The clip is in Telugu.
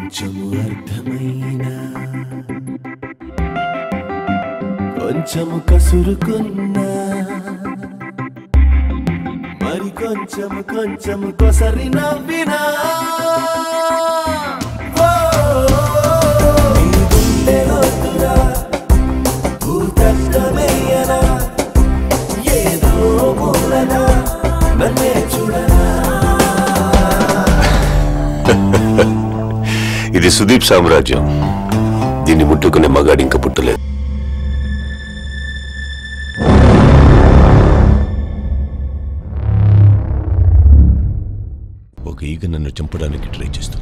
కొంచెము అర్థమైనా కొంచెము కసురుకున్నా మరి కొంచెము కొంచెము కొసరి నవ్వినా ఓ, నీ గుండె లోతురా భూతత్వమేయనా ఏదో మూలనా నన్నే చూడనా ఇది సుదీప్ సామ్రాజ్యం దీన్ని ముట్టుకునే మగాడు ఇంకా పుట్టలేదు ఒక ఈగ నన్ను చంపడానికి ట్రై చేస్తుంది